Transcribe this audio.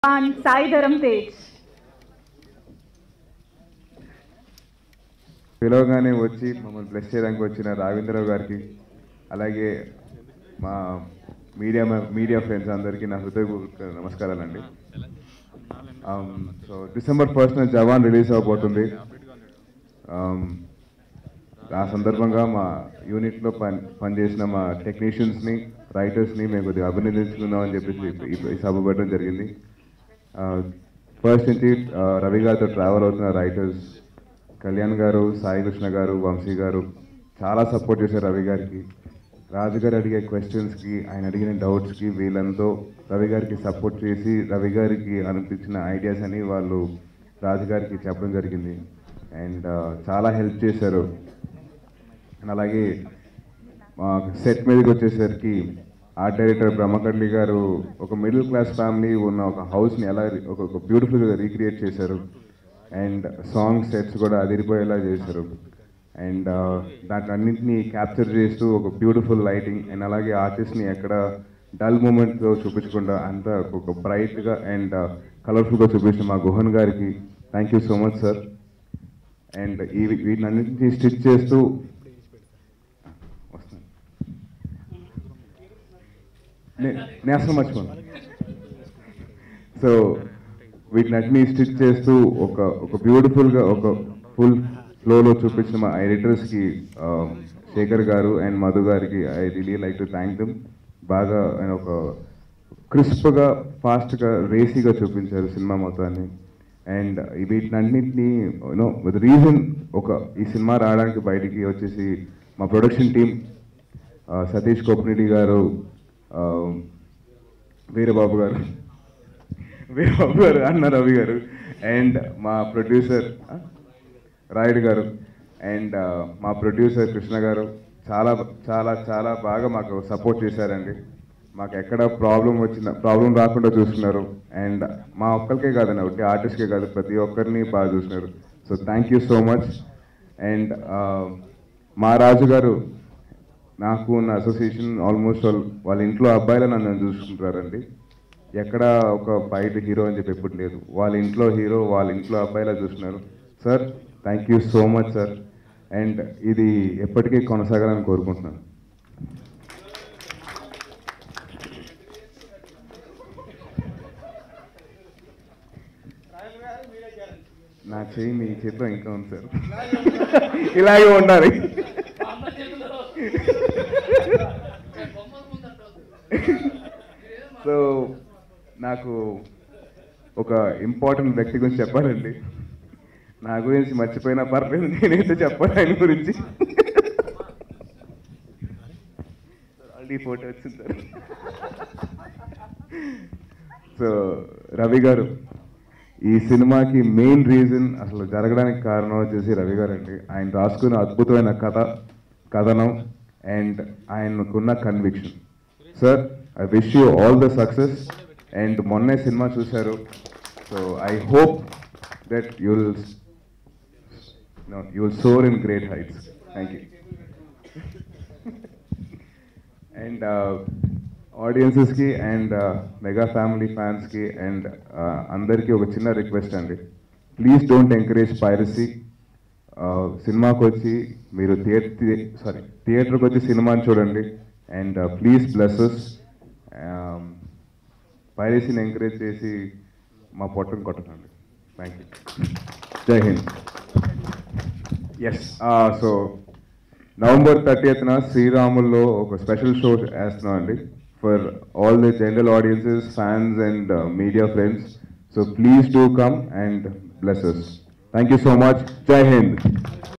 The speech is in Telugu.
on Sai Dharam Tej. పిలవగానే వచ్చి మమ్మల్ని బ్లెస్ చేయడానికి వచ్చిన రాఘవేంద్రరావు గారికి అలాగే మా మీడియా మీడియా ఫ్రెండ్స్ అందరికీ నా హృదయపూర్వక నమస్కారాలండి so December first Jawan release అవబోతుంది Um, ఆ సందర్భంగా మా యూనిట్లో పని పనిచేసిన మా టెక్నీషియన్స్ని రైటర్స్ని మేము కొద్దిగా అభినందించుకుందామని చెప్పేసి ఈ- ఈ సభ పెట్టడం జరిగింది ఫస్ట్ నుంచి ఆ, రవి గారితో ట్రావెల్ అవుతున్న రైటర్స్ కళ్యాణ్ గారు సాయి కృష్ణ గారు వంశీ గారు చాలా సపోర్ట్ చేశారు రవి గారికి రాజు గారు అడిగే క్వశ్చన్స్కి ఆయన అడిగిన డౌట్స్కి వీళ్ళంతో రవి గారికి సపోర్ట్ చేసి రవి గారికి అనిపించిన ఐడియాస్ అని వాళ్ళు రాజు గారికి చెప్పడం జరిగింది అండ్ చాలా హెల్ప్ చేశారు అండ్ అలాగే మా సెట్ మీదకి వచ్చేసరికి ఆర్ట్ డైరెక్టర్ బ్రహ్మకడ్లి గారు ఒక మిడిల్ క్లాస్ ఫ్యామిలీ ఉన్న ఒక హౌస్ని ఎలా రి- ఒక ఒక బ్యూటిఫుల్గా రీక్రియేట్ చేశారు అండ్ సాంగ్ సెట్స్ కూడా అదిరిపోయేలా చేశారు అండ్ దాంట్లో అన్నింటినీ క్యాప్చర్ చేస్తూ ఒక బ్యూటిఫుల్ లైటింగ్ అండ్ అలాగే ఆర్టిస్ట్ని ఎక్కడ డల్ మూమెంట్తో చూపించకుండా అంత ఒక బ్రైట్గా అండ్ కలర్ఫుల్గా చూపించిన మా గుహన్ గారికి thank you so much sir and ఈ వీటినన్నింటినీ స్టిచ్ చేస్తూ వస్తాను నే- నేను అసలు మర్చిపోను సో వీటినన్నిటినీ స్టిచ్ చేస్తూ ఒక ఒక బ్యూటిఫుల్గా ఒక ఫుల్ ఫ్లోలో చూపించిన మా ఎడిటర్స్కి శేఖర్ గారు అండ్ మధు గారికి I really like to thank them బాగా ఆయన ఒక క్రిస్ప్గా ఫాస్ట్గా రేసీగా చూపించారు సినిమా మొత్తాన్ని అండ్ వీటినన్నింటినీ యూనో విత్ రీజన్ ఒక ఈ సినిమా రావడానికి బయటికి వచ్చేసి మా ప్రొడక్షన్ టీం సతీష్ కోపనిడి గారు ఆ, వీరబాబు గారు వీరబాబు గారు అన్న రవి గారు అండ్ మా ప్రొడ్యూసర్ రాయుడు గారు అండ్ మా ప్రొడ్యూసర్ కృష్ణ గారు చాలా చాలా చాలా బాగా మాకు సపోర్ట్ చేశారండి మాకు ఎక్కడ ప్రాబ్లం వచ్చిన ప్రాబ్లం రాకుండా చూస్తున్నారు అండ్ మా ఒక్కరికే కాదండి ఒకటి ఆర్టిస్ట్కే కాదు ప్రతి ఒక్కరిని బాగా చూస్తున్నారు so thank you so much and మా రాజు గారు నాకు ఉన్న అసోసియేషన్ ఆల్మోస్ట్ వాళ్ళ వాళ్ళ ఇంట్లో అబ్బాయిలు నన్ను చూసుకుంటారండి ఎక్కడ ఒక బయట హీరో అని చెప్పి ఎప్పుడు లేదు వాళ్ళ ఇంట్లో హీరో వాళ్ళ ఇంట్లో అబ్బాయిలా చూస్తున్నారు sir thank you so much sir and ఇది ఎప్పటికీ కొనసాగాలని కోరుకుంటున్నాను నా చేయి మీ చేతిలో ఇంకా ఉంది సార్ ఇలాగే ఉండాలి సో నాకు ఒక ఇంపార్టెంట్ వ్యక్తి గురించి చెప్పాలండి నా గురించి మర్చిపోయినా పర్లేదు నేనైతే చెప్పాలి ఆయన గురించి ఆల్రెడీ ఫోటో వచ్చింది సార్ సో రవి గారు ఈ సినిమాకి మెయిన్ రీజన్ అసలు జరగడానికి కారణం వచ్చేసి రవి గారు అండి ఆయన రాసుకున్న అద్భుతమైన కథ కథనం అండ్ ఆయనకున్న conviction sir I wish you all the success and మొన్నే సినిమా చూశారు so I hope that you'll you will soar in great heights thank you and ఆడియన్సెస్కి అండ్ మెగా ఫ్యామిలీ ఫ్యాన్స్కి అండ్ అందరికీ ఒక చిన్న రిక్వెస్ట్ అండి ప్లీజ్ డోంట్ ఎంకరేజ్ పైరసీ సినిమాకి వచ్చి మీరు థియేటర్ సారీ థియేటర్కి వచ్చి సినిమాని చూడండి అండ్ ప్లీజ్ బ్లెస్సెస్ పైరసీని ఎంకరేజ్ చేసి మా పొట్టను కొట్టకండి thank you Jai Hind yes so November థర్టీఎత్న శ్రీరాముల్లో ఒక స్పెషల్ షో వేస్తున్నాం అండి for all the general audiences fans and media friends so please do come and blesses thank you so much Jai Hind